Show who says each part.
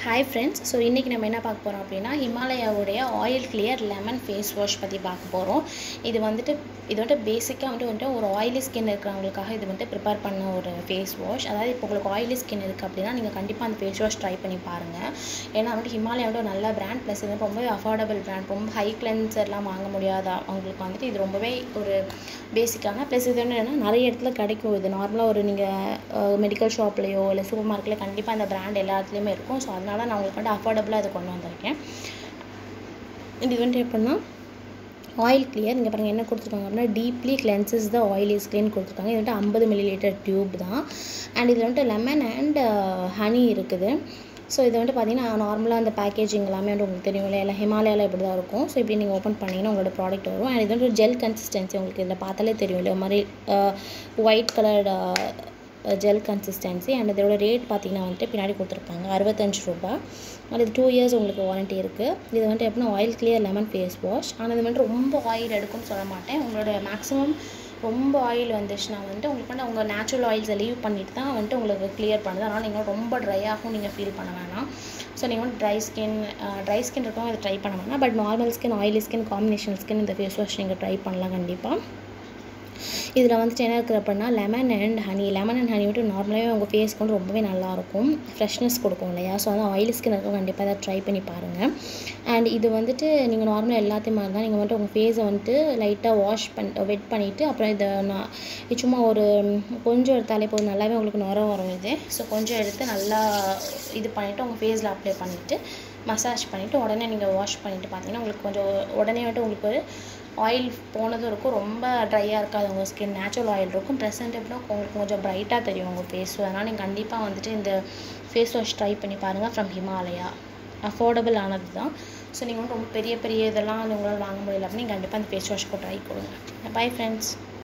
Speaker 1: hi friends so இன்றைக்கி நம்ம என்ன பார்க்க போகிறோம் அப்படின்னா ஹிமாலயாவுடைய oil clear lemon face wash பற்றி பார்க்க போகிறோம் இது வந்துட்டு இது வந்துட்டு பேசிக்காக வந்துட்டு வந்துட்டு ஒரு ஆயிலி ஸ்கின் இருக்கிறவங்களுக்காக இது வந்துட்டு ப்ரிப்பேர் பண்ண ஒரு ஃபேஸ் வாஷ் அதாவது இப்போ உங்களுக்கு ஆயிலி ஸ்கின் இருக்குது அப்படின்னா நீங்கள் கண்டிப்பாக அந்த ஃபேஸ் வாஷ் ட்ரை பண்ணி பாருங்கள் ஏன்னா வந்துட்டு ஹிமாலயாவோட ஒரு நல்ல பிராண்ட் ப்ளஸ் இது ரொம்பவே அஃபோர்டபுள் பிராண்ட் ரொம்ப ஹை கிளென்சர்லாம் வாங்க முடியாத அவங்களுக்கு வந்துட்டு இது ரொம்பவே ஒரு பேசிக்கான ப்ளஸ் இது வந்து என்னன்னா நிறைய இடத்துல கிடைக்கும் இது நார்மலாக ஒரு நீங்கள் மெடிக்கல் ஷாப்லேயோ இல்லை சூப்பர் மார்க்கெட்டில் கண்டிப்பாக இந்த பிராண்ட் எல்லா இடத்துலையுமே இருக்கும் ஸோ அதனால நான் உங்களுக்கு வந்து அஃபோர்டபுளாக இதை கொண்டு வந்திருக்கேன் இது வந்துட்டு எப்படின்னா ஆயில் கிளியர் இங்கே பாருங்கள் என்ன கொடுத்துருக்காங்க அப்படின்னா deeply cleanses the oily skin கொடுத்துருக்காங்க இது வந்துட்டு ஐம்பது மில்லி லிட்டர் டியூப் தான் அண்ட் இதில் வந்துட்டு லெமன் அண்ட் ஹனி இருக்குது ஸோ இது வந்துட்டு பார்த்தீங்கன்னா நார்மலாக அந்த பேக்கேஜிங் எல்லாமே வந்து உங்களுக்கு தெரியும் இல்லையா எல்லாம் ஹிமாலயாவில் இப்படி தான் இருக்கும் ஸோ இப்படி நீங்கள் ஓப்பன் பண்ணிங்கன்னா உங்களோட ப்ராடக்ட் வரும் அண்ட் இது வந்து ஜெல் கன்சிஸ்டன்சி உங்களுக்கு இதில் பார்த்தாலே தெரியும் இல்லையா ஒரு மாதிரி white coloured gel consistency and இதோட ரேட் பார்த்தீங்கன்னா வந்துட்டு பின்னாடி கொடுத்துருப்பாங்க அறுபத்தஞ்சு ரூபா அது டூ இயர்ஸ் உங்களுக்கு வாரண்ட்டி இருக்குது இது வந்துட்டு எப்படின்னா oil clear lemon face wash ஆனால் இது வந்துட்டு ரொம்ப ஆயில் எடுக்கும்னு சொல்ல மாட்டேன் உங்களோட மேக்ஸிமம் ரொம்ப ஆயில் வந்துச்சுன்னா வந்துட்டு உங்களுக்கு வந்து உங்கள் நேச்சுரல் ஆயில்ஸை லீவ் பண்ணிட்டு தான் வந்துட்டு உங்களுக்கு கிளியர் பண்ணுது அதனால் நீங்கள் ரொம்ப ட்ரையாகவும் நீங்கள் ஃபீல் பண்ண வேணாம் ஸோ நீங்கள் வந்து ட்ரை ஸ்கின் ட்ரை ஸ்கின் இருக்கவங்க இதை ட்ரை பண்ண வேணாம் but normal skin oily skin combination skin இந்த ஃபேஸ் வாஷ் நீங்கள் ட்ரை பண்ணலாம் கண்டிப்பாக இதில் வந்துட்டு என்ன இருக்குது அப்படின்னா lemon and honey lemon and honey வந்துட்டு நார்மலாகவே உங்கள் ஃபேஸ்க்கு வந்து ரொம்பவே நல்லாயிருக்கும் ஃப்ரெஷ்னஸ் கொடுக்கும் இல்லையா ஸோ வந்து ஆயிலி ஸ்கின் இருக்கும் கண்டிப்பாக அதை ட்ரை பண்ணி பாருங்கள் அண்ட் இது வந்துட்டு நீங்கள் நார்மலாக எல்லாத்தையும் மாதிரி தான் நீங்கள் வந்துட்டு உங்கள் ஃபேஸை வந்துட்டு லைட்டாக வாஷ் பண் வெட் பண்ணிவிட்டு அப்புறம் இதை நான் இது சும்மா ஒரு கொஞ்சம் எடுத்தாலே போதும் நல்லாவே உங்களுக்கு நுர வரும் இது ஸோ கொஞ்சம் எடுத்து நல்லா இது பண்ணிவிட்டு உங்கள் ஃபேஸில் அப்ளை பண்ணிவிட்டு மசாஜ் பண்ணிவிட்டு உடனே நீங்கள் வாஷ் பண்ணிவிட்டு பார்த்தீங்கன்னா உங்களுக்கு கொஞ்சம் உடனே வந்துட்டு உங்களுக்கு ஒரு ஆயில் போனதும் இருக்கும் ரொம்ப ட்ரையாக இருக்காது உங்கள் ஸ்கின் நேச்சுரல் ஆயில் இருக்கும் ப்ரெசென்ட் எப்படின்னா உங்களுக்கு கொஞ்சம் ப்ரைட்டாக தெரியும் உங்கள் ஃபேஸ் அதனால் நீங்கள் கண்டிப்பாக வந்துட்டு இந்த ஃபேஸ் வாஷ் ட்ரை பண்ணி பாருங்கள் ஃப்ரம் ஹிமாலயா அஃபோர்டபுள் ஆனது தான் ஸோ நீங்கள் வந்து ரொம்ப பெரிய பெரிய இதெல்லாம் உங்களால் வாங்க முடியல அப்படின்னு கண்டிப்பாக அந்த ஃபேஸ் வாஷ்க்கு ட்ரை கொடுங்க பை ஃப்ரெண்ட்ஸ்